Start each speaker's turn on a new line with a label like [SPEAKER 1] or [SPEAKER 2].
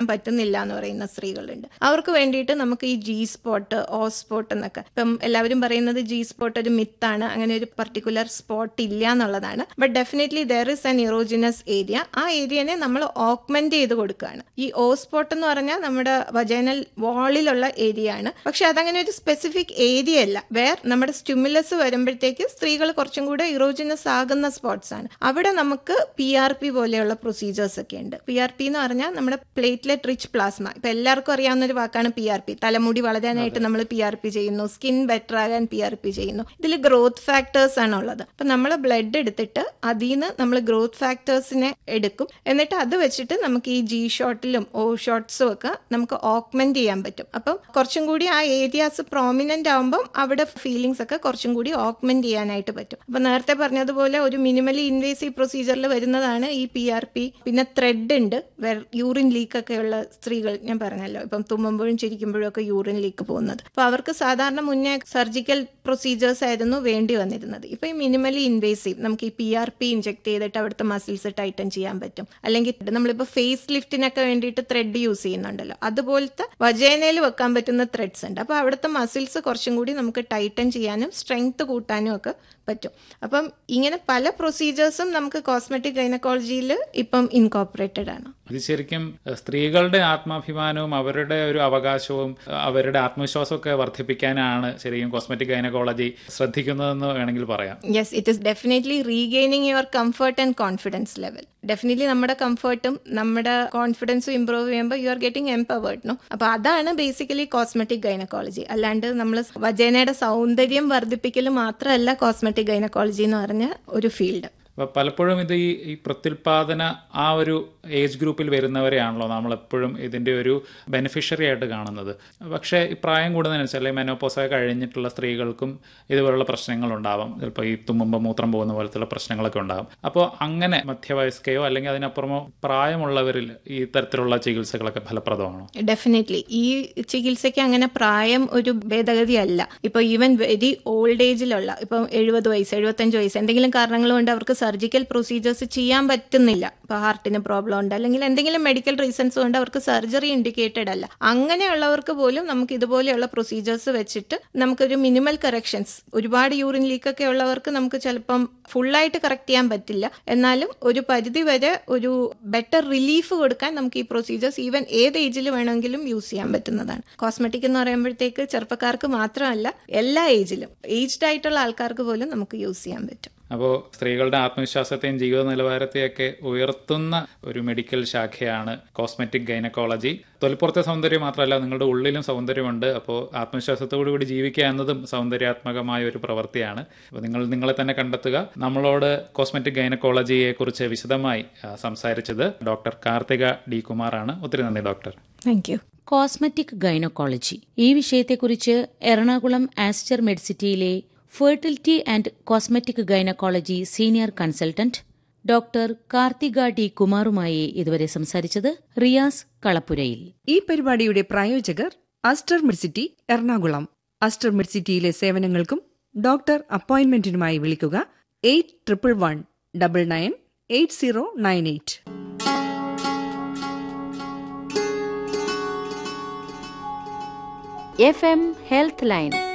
[SPEAKER 1] പറ്റുന്നില്ല എന്ന് പറയുന്ന സ്ത്രീകളുണ്ട് അവർക്ക് വേണ്ടിയിട്ട് നമുക്ക് ഈ ജി സ്പോട്ട് ഓ സ്പോട്ട് എന്നൊക്കെ ഇപ്പം എല്ലാവരും പറയുന്നത് ജി സ്പോട്ട് ഒരു മിത്താണ് അങ്ങനെ ഒരു പർട്ടിക്കുലർ സ്പോട്ട് ഇല്ല എന്നുള്ളതാണ് but definitely there is an erogenous area ആ ഏരിയനെ നമ്മൾ ഓക്മെന്റ് ചെയ്ത് കൊടുക്കുകയാണ് ഈ ഓ സ്പോട്ട് എന്ന് പറഞ്ഞാൽ നമ്മുടെ വജൈനൽ വാളിലുള്ള ഏരിയ ആണ് പക്ഷെ അതങ്ങനെ ഒരു സ്പെസിഫിക് ഏരിയ അല്ല വേർ നമ്മുടെ സ്റ്റിമുലസ് വരുമ്പോഴത്തേക്ക് സ്ത്രീകൾ കുറച്ചും കൂടെ ഇറോജിനസ് ആകുന്ന സ്പോട്ട്സ് ആണ് അവിടെ നമുക്ക് പി ആർ പി പോലെയുള്ള പ്രൊസീജിയേഴ്സ് ഒക്കെ ഉണ്ട് പി ആർ പി എന്ന് പറഞ്ഞാൽ നമ്മുടെ പ്ലേറ്റ്ലെറ്റ് റിച്ച് പ്ലാസ്മ ഇപ്പൊ എല്ലാവർക്കും അറിയാവുന്ന ഒരു വാക്കാണ് പി ആർ പി തലമുടി വളരാനായിട്ട് നമ്മൾ പി ആർ പി ചെയ്യുന്നു സ്കിൻ ബെറ്റർ ആകാൻ പി ആർ പി ചെയ്യുന്നു ഇതിൽ ഗ്രോത്ത് ഫാക്ടേഴ്സ് ആണ് ഉള്ളത് അപ്പൊ നമ്മൾ ബ്ലഡ് എടുത്തിട്ട് അതിൽ നിന്ന് നമ്മൾ ഗ്രോത്ത് ഫാക്ടേഴ്സിനെ എടുക്കും എന്നിട്ട് അത് വെച്ചിട്ട് നമുക്ക് ഈ ജി ഷോട്ടിലും ഓ ഷോട്ട്സും ഒക്കെ നമുക്ക് ഓക്മെന്റ് ചെയ്യാൻ പറ്റും അപ്പം കുറച്ചും കൂടി ആ ഏരിയാസ് പ്രോമിനന്റ് ആകുമ്പം അവിടെ ഫീലിങ്സ് ഒക്കെ കുറച്ചും കൂടി ഓക്മെന്റ് ചെയ്യാനായിട്ട് പറ്റും അപ്പൊ നേരത്തെ പറഞ്ഞതുപോലെ ഒരു മിനിമലി ഇൻവേസീവ് പ്രൊസീജിയറിൽ വരുന്നതാണ് ഈ പി ആർ പി പിന്നെ ത്രെഡ് ഉണ്ട് യൂറിൻ ലീക്ക് ഒക്കെ ഉള്ള സ്ത്രീകൾ ഞാൻ പറഞ്ഞല്ലോ ഇപ്പം തുമ്മുമ്പോഴും ചിരിക്കുമ്പോഴും ഒക്കെ യൂറിൻ ലീക്ക് പോകുന്നത് അപ്പൊ അവർക്ക് സാധാരണ മുന്നേ സർജിക്കൽ പ്രൊസീജിയേഴ്സ് ആയിരുന്നു വേണ്ടി വന്നിരുന്നത് ഇപ്പൊ ഈ മിനിമലി ഇൻവേസീവ് നമുക്ക് ഈ പി ആർ പി ഇഞ്ചെക്ട് ചെയ്തിട്ട് അവിടുത്തെ മസിൽസ് ടൈറ്റൻ ചെയ്യാൻ പറ്റും അല്ലെങ്കിൽ നമ്മളിപ്പോൾ ഫേസ് ലിഫ്റ്റിനൊക്കെ വേണ്ടിയിട്ട് ത്രെഡ് യൂസ് ചെയ്യുന്നുണ്ടല്ലോ അതുപോലത്തെ വജേനയിൽ വെക്കാൻ പറ്റുന്ന ത്രെഡ്സ് ഉണ്ട് അപ്പോൾ അവിടുത്തെ മസിൽസ് കുറച്ചും കൂടി നമുക്ക് ടൈറ്റൻ ചെയ്യാനും സ്ട്രെങ്ത് കൂട്ടാനും ഒക്കെ പറ്റും അപ്പം ഇങ്ങനെ പല പ്രൊസീജിയേഴ്സും നമുക്ക് കോസ്മെറ്റിക് ഗൈനക്കോളജിയിൽ ഇപ്പം ഇൻകോപ്പറേറ്റഡ് ആണ്
[SPEAKER 2] ഇത് ശരിക്കും എഹ്, സ്ത്രീകളുടെ ആത്മാഭിമാനവും അവരുടെ ഒരു അവകാശവും എഹ്, അവരുടെ ആത്മവിശ്വാസമൊക്കെ വർദ്ധിപ്പിക്കാനാണ് ശരിക്കും കോസ്മെറ്റിക് ഗൈനക്കോളജി ശ്രദ്ധിക്കുന്നതെന്ന് വേണമെങ്കിൽ പറയാം
[SPEAKER 1] yes it is definitely regaining your comfort and confidence level definitely നമ്മുടെ കംഫർട്ടും നമ്മുടെ കോൺഫിഡൻസും ഇമ്പ്രൂവ് ചെയ്യുമ്പോൾ you are getting empowered no അപ്പോൾ അതാണ് ബേസിക്കലി കോസ്മെറ്റിക് ഗൈനക്കോളജി അല്ലാണ്ട് നമ്മൾ വജേനയുടെ സൗന്ദര്യം വർദ്ധിപ്പിക്കൽ മാത്രമല്ല കോസ്മെറ്റിക് ഗൈനക്കോളജി എന്ന് പറഞ്ഞ ഒരു ഫീൽഡ്
[SPEAKER 2] അപ്പൊ പലപ്പോഴും ഇത് ഈ ഈ പ്രത്യുൽപാദന ആ ഒരു ഏജ് ഗ്രൂപ്പിൽ വരുന്നവരെയാണല്ലോ നമ്മളെപ്പോഴും ഇതിന്റെ ഒരു ബെനിഫിഷ്യറി ആയിട്ട് കാണുന്നത് പക്ഷേ ഈ പ്രായം കൂടുന്നതിനനുസരിച്ച് അല്ലെങ്കിൽ മെനോപ്പോസൊക്കെ കഴിഞ്ഞിട്ടുള്ള സ്ത്രീകൾക്കും ഇതുപോലുള്ള പ്രശ്നങ്ങൾ ഉണ്ടാവാം ചിലപ്പോൾ ഈ തുമ്മുമ്പോൾ മൂത്രം പോകുന്ന പോലത്തുള്ള പ്രശ്നങ്ങളൊക്കെ ഉണ്ടാകും അപ്പോൾ അങ്ങനെ മധ്യവയസ്കയോ അല്ലെങ്കിൽ അതിനപ്പുറമോ പ്രായമുള്ളവരിൽ ഈ തരത്തിലുള്ള ചികിത്സകളൊക്കെ ഫലപ്രദമാണോ
[SPEAKER 1] ഡെഫിനറ്റ്ലി ഈ ചികിത്സയ്ക്ക് അങ്ങനെ പ്രായം ഒരു ഭേദഗതി അല്ല ഇപ്പോൾ ഈവൻ വെരി ഓൾഡ് ഏജിലുള്ള ഇപ്പം എഴുപത് വയസ്സ് എഴുപത്തഞ്ച് വയസ്സ് എന്തെങ്കിലും കാരണങ്ങൾ കൊണ്ട് അവർക്ക് സർജിക്കൽ പ്രൊസീജിയേഴ്സ് ചെയ്യാൻ പറ്റുന്നില്ല ഇപ്പോൾ ഹാർട്ടിന് പ്രോബ്ലം ഉണ്ട് അല്ലെങ്കിൽ എന്തെങ്കിലും മെഡിക്കൽ റീസൺസ് കൊണ്ട് അവർക്ക് സർജറി ഇൻഡിക്കേറ്റഡ് അല്ല അങ്ങനെയുള്ളവർക്ക് പോലും നമുക്ക് ഇതുപോലെയുള്ള പ്രൊസീജിയേഴ്സ് വെച്ചിട്ട് നമുക്കൊരു മിനിമൽ കറക്ഷൻസ് ഒരുപാട് യൂറിൻ ലീക്കൊക്കെ ഉള്ളവർക്ക് നമുക്ക് ചിലപ്പം ഫുള്ളായിട്ട് കറക്റ്റ് ചെയ്യാൻ പറ്റില്ല എന്നാലും ഒരു പരിധി വരെ ഒരു ബെറ്റർ റിലീഫ് കൊടുക്കാൻ നമുക്ക് ഈ പ്രൊസീജിയേഴ്സ് ഈവൻ ഏത് ഏജിൽ വേണമെങ്കിലും യൂസ് ചെയ്യാൻ പറ്റുന്നതാണ് കോസ്മെറ്റിക് എന്ന് പറയുമ്പോഴത്തേക്ക് ചെറുപ്പക്കാർക്ക് മാത്രമല്ല എല്ലാ ഏജിലും ഏജ്ഡ് ആയിട്ടുള്ള ആൾക്കാർക്ക് പോലും നമുക്ക് യൂസ് ചെയ്യാൻ പറ്റും
[SPEAKER 2] അപ്പോൾ സ്ത്രീകളുടെ ആത്മവിശ്വാസത്തെയും ജീവിത നിലവാരത്തെയൊക്കെ ഉയർത്തുന്ന ഒരു മെഡിക്കൽ ശാഖയാണ് കോസ്മെറ്റിക് ഗൈനക്കോളജി തൊലിപ്പുറത്തെ സൗന്ദര്യം മാത്രമല്ല നിങ്ങളുടെ ഉള്ളിലും സൗന്ദര്യമുണ്ട് അപ്പോൾ ആത്മവിശ്വാസത്തോടു കൂടി ജീവിക്കുക എന്നതും സൗന്ദര്യാത്മകമായ ഒരു പ്രവൃത്തിയാണ് അപ്പോൾ നിങ്ങൾ നിങ്ങളെ തന്നെ കണ്ടെത്തുക നമ്മളോട് കോസ്മെറ്റിക് ഗൈനക്കോളജിയെ കുറിച്ച് വിശദമായി ആ, സംസാരിച്ചത് ഡോക്ടർ കാർത്തിക ഡി കുമാറാണ് ഒത്തിരി നന്ദി doctor
[SPEAKER 1] thank you
[SPEAKER 3] cosmetic gynaecology ഈ വിഷയത്തെക്കുറിച്ച് എറണാകുളം ആസ്റ്റർ മെഡിസിറ്റിയിലെ fertility and cosmetic gynaecology senior consultant doctor Karthika D കുമാറുമായി ഇതുവരെ സംസാരിച്ചത് റിയാസ് കളപ്പുരയിൽ
[SPEAKER 4] ഈ പരിപാടിയുടെ പ്രായോജകർ അസ്റ്റർ മിഡ്സിറ്റി എറണാകുളം അസ്റ്റർ മിഡ്സിറ്റിയിലെ സേവനങ്ങൾക്കും ഡോക്ടർ അപ്പോയിന്റ്മെന്റിനുമായി വിളിക്കുക eight triple one double nine eight zero nine eight
[SPEAKER 5] F M health line